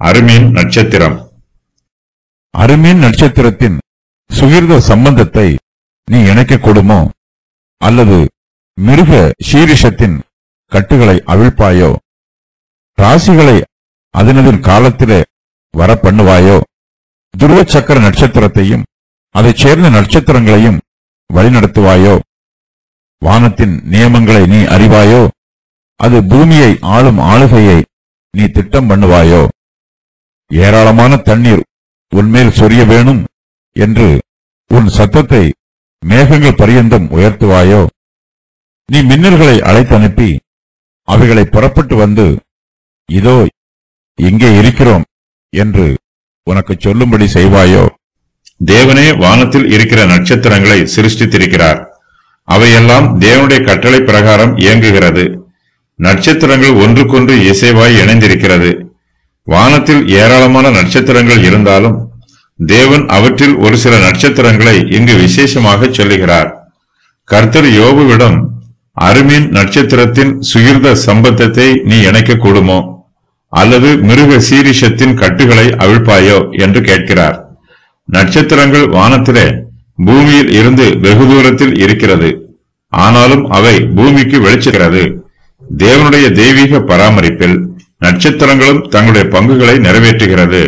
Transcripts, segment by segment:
அருமீன் நட்சத்திரம் அருமீன் நட்சத்திரத்தின் சுகிர்த சம்பந்தத்தை நீ இணைக்கக் கூடுமோ அல்லது மிருக சீரிஷத்தின் கட்டுகளை அவிழ்ப்பாயோ ராசிகளை அதனதின் காலத்திலே வர பண்ணுவாயோ துருவ சக்கர நட்சத்திரத்தையும் அதைச் சேர்ந்த நட்சத்திரங்களையும் வழிநடத்துவாயோ வானத்தின் நியமங்களை நீ அறிவாயோ அது பூமியை ஆளும் ஆளுகையை நீ திட்டம் பண்ணுவாயோ ஏராளமான தண்ணீர் உன்மேல் சொரிய வேணும் என்று உன் சத்தத்தை மேகங்கள் பரியந்தம் உயர்த்துவாயோ நீ மின்னல்களை அழைத்தனுப்பி அவைகளை புறப்பட்டு வந்து இதோ இங்கே இருக்கிறோம் என்று உனக்கு சொல்லும்படி செய்வாயோ தேவனே வானத்தில் இருக்கிற நட்சத்திரங்களை சிருஷ்டித்திருக்கிறார் அவையெல்லாம் தேவனுடைய கட்டளை பிரகாரம் இயங்குகிறது நட்சத்திரங்கள் ஒன்றுக்கொன்று இசைவாய் இணைந்திருக்கிறது வானத்தில் ஏராளமான நட்சத்திரங்கள் இருந்தாலும் தேவன் அவற்றில் ஒரு சில நட்சத்திரங்களை இங்கு விசேஷமாக சொல்லுகிறார் கர்த்தர் யோபுவிடம் அருமீன் நட்சத்திரத்தின் சுகிர்த சம்பந்தத்தை நீ இணைக்க கூடுமோ அல்லது மிருக சீரிஷத்தின் கட்டுகளை அவிழ்ப்பாயோ என்று கேட்கிறார் நட்சத்திரங்கள் வானத்திலே பூமியில் இருந்து வெகு தூரத்தில் இருக்கிறது ஆனாலும் அவை பூமிக்கு வெளிச்சுகிறது தேவனுடைய தெய்வீக பராமரிப்பில் நட்சத்திரங்களும் தங்களுடைய பங்குகளை நிறைவேற்றுகிறது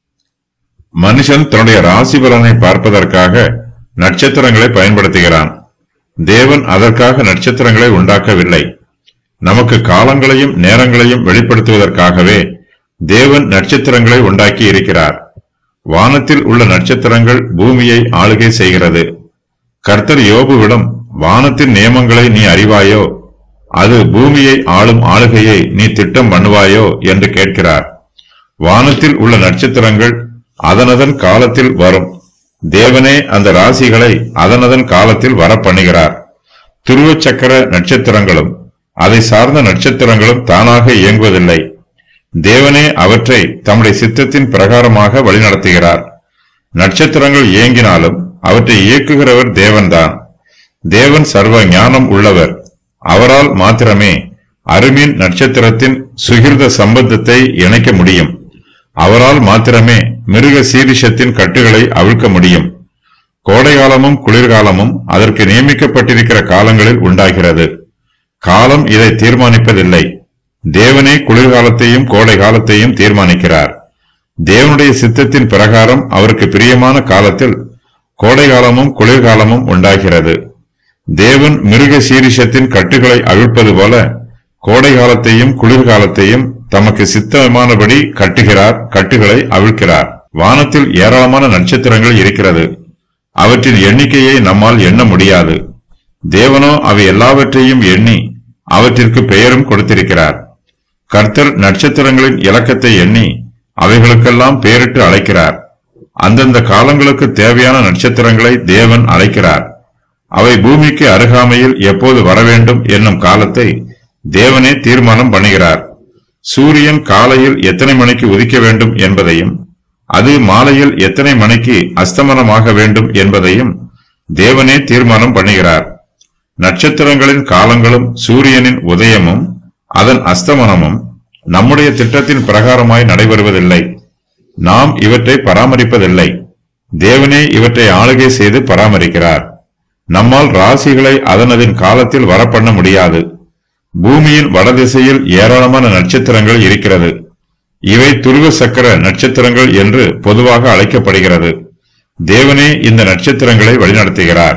மனுஷன் தன்னுடைய ராசி பலனை பார்ப்பதற்காக நட்சத்திரங்களை பயன்படுத்துகிறான் தேவன் அதற்காக நட்சத்திரங்களை உண்டாக்கவில்லை நமக்கு காலங்களையும் நேரங்களையும் வெளிப்படுத்துவதற்காகவே தேவன் நட்சத்திரங்களை உண்டாக்கி இருக்கிறார் வானத்தில் உள்ள நட்சத்திரங்கள் பூமியை ஆளுகை செய்கிறது கர்த்தர் யோபுவிடம் வானத்தின் நியமங்களை நீ அறிவாயோ அது பூமியை ஆளும் ஆளுகையை நீ திட்டம் பண்ணுவாயோ என்று கேட்கிறார் வானத்தில் உள்ள நட்சத்திரங்கள் அதனதன் காலத்தில் வரும் தேவனே அந்த ராசிகளை அதனதன் காலத்தில் வர பண்ணுகிறார் துருவ சக்கர நட்சத்திரங்களும் அதை சார்ந்த நட்சத்திரங்களும் தானாக இயங்குவதில்லை தேவனே அவற்றை தம்முடைய சித்தத்தின் பிரகாரமாக வழிநடத்துகிறார் நட்சத்திரங்கள் இயங்கினாலும் அவற்றை இயக்குகிறவர் தேவன்தான் தேவன் சர்வ ஞானம் உள்ளவர் அவரால் மாத்திரமே அருமீன் நட்சத்திரத்தின் சுகிர்த சம்பந்தத்தை இணைக்க முடியும் அவரால் மாத்திரமே மிருக சீரிஷத்தின் கட்டுகளை அவிழ்க்க முடியும் கோடைகாலமும் குளிர்காலமும் அதற்கு நியமிக்கப்பட்டிருக்கிற காலங்களில் உண்டாகிறது காலம் இதை தீர்மானிப்பதில்லை தேவனே குளிர்காலத்தையும் கோடை காலத்தையும் தீர்மானிக்கிறார் தேவனுடைய சித்தத்தின் பிரகாரம் அவருக்கு பிரியமான காலத்தில் கோடை காலமும் குளிர்காலமும் உண்டாகிறது தேவன் மிருக சீரிஷத்தின் கட்டுகளை அவிழ்ப்பது போல கோடை காலத்தையும் குளிர்காலத்தையும் தமக்கு சித்தமானபடி கட்டுகிறார் கட்டுகளை அவிழ்க்கிறார் வானத்தில் ஏராளமான நட்சத்திரங்கள் இருக்கிறது அவற்றின் எண்ணிக்கையை நம்மால் எண்ண முடியாது தேவனோ அவை எல்லாவற்றையும் எண்ணி அவற்றிற்கு பெயரும் கொடுத்திருக்கிறார் கர்த்தர் நட்சத்திரங்களின் இலக்கத்தை எண்ணி அவைகளுக்கெல்லாம் பெயரிட்டு அழைக்கிறார் அந்தந்த காலங்களுக்கு தேவையான நட்சத்திரங்களை தேவன் அழைக்கிறார் அவை பூமிக்கு அருகாமையில் எப்போது வர வேண்டும் என்னும் காலத்தை தேவனே தீர்மானம் பண்ணுகிறார் சூரியன் காலையில் எத்தனை மணிக்கு உதிக்க வேண்டும் என்பதையும் அது மாலையில் எத்தனை மணிக்கு அஸ்தமனமாக வேண்டும் என்பதையும் தேவனே தீர்மானம் பண்ணுகிறார் நட்சத்திரங்களின் காலங்களும் சூரியனின் உதயமும் அதன் அஸ்தமனமும் நம்முடைய திட்டத்தின் பிரகாரமாய் நடைபெறுவதில்லை நாம் இவற்றை பராமரிப்பதில்லை தேவனே இவற்றை ஆளுகை செய்து பராமரிக்கிறார் நம்மால் ராசிகளை அதனதின் காலத்தில் வரப்பண்ண முடியாது பூமியின் வடதிசையில் ஏராளமான நட்சத்திரங்கள் இருக்கிறது இவை துருவ சக்கர நட்சத்திரங்கள் என்று பொதுவாக அழைக்கப்படுகிறது தேவனே இந்த நட்சத்திரங்களை வழிநடத்துகிறார்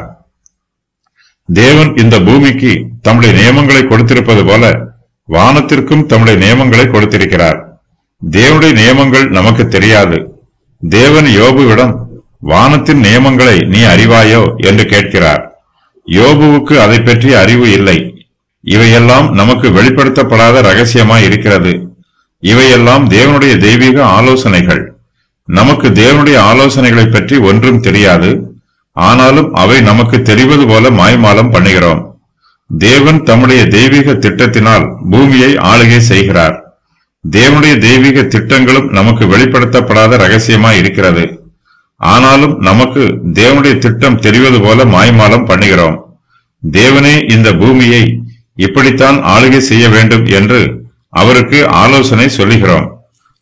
தேவன் இந்த பூமிக்கு தம்முடைய நியமங்களை கொடுத்திருப்பது போல வானத்திற்கும் தம்முடைய நியமங்களை கொடுத்திருக்கிறார் தேவனுடைய நியமங்கள் நமக்கு தெரியாது தேவன் யோபுவிடம் வானத்தின் நியமங்களை நீ அறிவாயோ என்று கேட்கிறார் யோபுவுக்கு அதை பற்றிய அறிவு இல்லை இவையெல்லாம் நமக்கு வெளிப்படுத்தப்படாத ரகசியமாய் இருக்கிறது இவையெல்லாம் தேவனுடைய தெய்வீக ஆலோசனைகள் நமக்கு தேவனுடைய ஆலோசனைகளை பற்றி ஒன்றும் தெரியாது ஆனாலும் அவை நமக்கு தெரிவது போல மாய்மாலம் பண்ணுகிறோம் தேவன் தம்முடைய தெய்வீக திட்டத்தினால் பூமியை ஆளுகை செய்கிறார் தேவனுடைய தெய்வீக திட்டங்களும் நமக்கு வெளிப்படுத்தப்படாத ரகசியமாய் இருக்கிறது ஆனாலும் நமக்கு தேவனுடைய திட்டம் தெரிவது போல மாய்மாலம் பண்ணுகிறோம் தேவனே இந்த பூமியை இப்படித்தான் ஆளுகை செய்ய வேண்டும் என்று அவருக்கு ஆலோசனை சொல்லுகிறோம்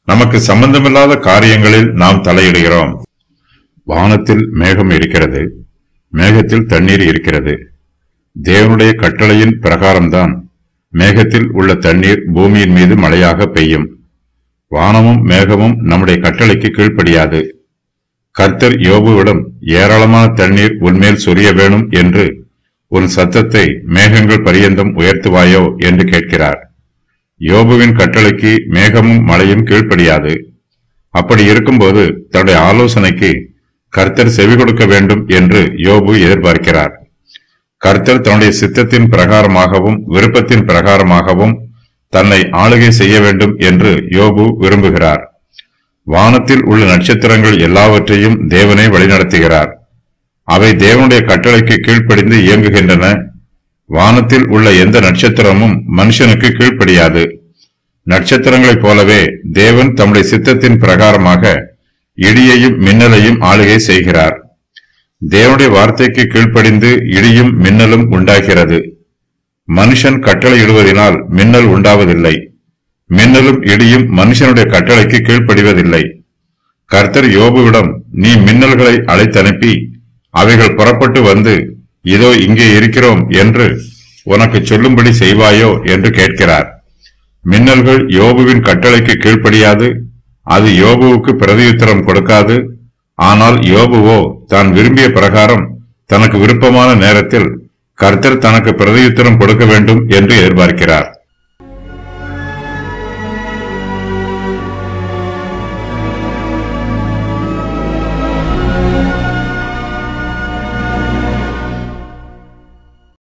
நமக்கு சம்பந்தமில்லாத காரியங்களில் நாம் தலையிடுகிறோம் வானத்தில் மேகம் இருக்கிறது மேகத்தில் தண்ணீர் இருக்கிறது தேவனுடைய கட்டளையின் பிரகாரம்தான் மேகத்தில் உள்ள தண்ணீர் பூமியின் மீது மழையாக பெய்யும் வானமும் மேகமும் நம்முடைய கட்டளைக்கு கீழ்ப்படியாது கர்த்தர் யோபுவிடம் ஏராளமான தண்ணீர் உன்மேல் சொரிய வேணும் என்று உன் சத்தத்தை மேகங்கள் பரியந்தம் உயர்த்துவாயோ என்று கேட்கிறார் யோபுவின் கட்டளைக்கு மேகமும் மழையும் கீழ்ப்படியாது அப்படி இருக்கும்போது தன்னுடைய ஆலோசனைக்கு கர்த்தர் செவி கொடுக்க வேண்டும் என்று யோபு எதிர்பார்க்கிறார் கர்த்தர் தன்னுடைய சித்தத்தின் பிரகாரமாகவும் விருப்பத்தின் பிரகாரமாகவும் தன்னை ஆளுகை செய்ய வேண்டும் என்று யோபு விரும்புகிறார் வானத்தில் உள்ள நட்சத்திரங்கள் எல்லாவற்றையும் தேவனே வழிநடத்துகிறார் அவை தேவனுடைய கட்டளைக்கு கீழ்ப்படிந்து இயங்குகின்றன வானத்தில் உள்ள எந்த நட்சத்திரமும் மனுஷனுக்கு கீழ்ப்படியாது நட்சத்திரங்களைப் போலவே தேவன் தம்முடைய சித்தத்தின் பிரகாரமாக இடியையும் மின்னலையும் ஆளுகை செய்கிறார் தேவனுடைய வார்த்தைக்கு கீழ்ப்படிந்து இடியும் மின்னலும் உண்டாகிறது மனுஷன் கட்டளையிடுவதினால் மின்னல் உண்டாவதில்லை மின்னலும் இடியும் மனுஷனுடைய கட்டளைக்கு கீழ்ப்படிவதில்லை கர்த்தர் யோபுவிடம் நீ மின்னல்களை அழைத்தனுப்பி அவைகள் புறப்பட்டு வந்து இதோ இங்கே இருக்கிறோம் என்று உனக்கு சொல்லும்படி செய்வாயோ என்று கேட்கிறார் மின்னல்கள் யோபுவின் கட்டளைக்கு கீழ்ப்படியாது அது யோபுவுக்கு பிரதியுத்தரம் கொடுக்காது ஆனால் யோபுவோ தான் விரும்பிய பிரகாரம் தனக்கு விருப்பமான நேரத்தில் கர்த்தர் தனக்கு பிரதியுத்தரம் கொடுக்க வேண்டும் என்று எதிர்பார்க்கிறார்